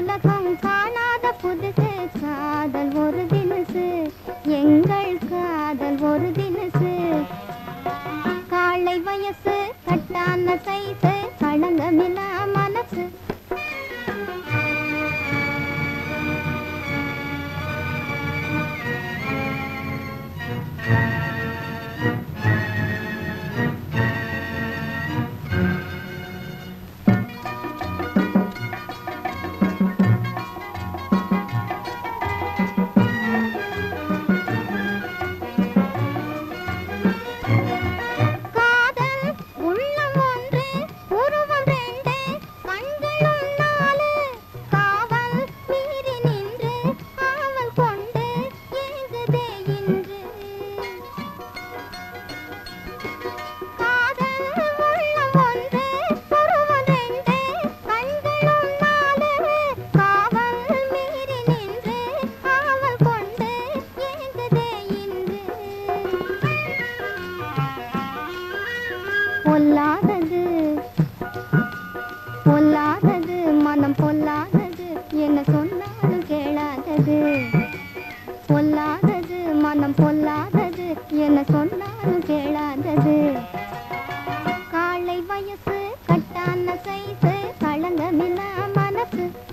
உலகம் காணாத புதுசு காதல் ஒரு தினசு எங்கள் காதல் ஒரு தினசு காலை வயசு கட்டான சைசு களங்கமில்லா மனசு காதல் உள்ளம் ஒன்று உருவம் ரெண்டு கண்களும் நாலு காவல் மீறி நின்று ஆவல் கொண்டு ஏங்குதே இன்று காதல் உள்ளம் ஒன்று உருவம் ரெண்டு கண்களும் நாலு காவல் மீறி நின்று ஆவல் கொண்டு ஏங்குதே இன்று பொல்லாதது பொல்லாதது மனம் பொல்லாதது என்ன சொன்னாலும் கேளாதது பொல்லாதது மனம் பொல்லாதது என்ன சொன்னாலும் கேளாதது காலை வயசு கட்டான சைசு களங்கமில்லா மனசு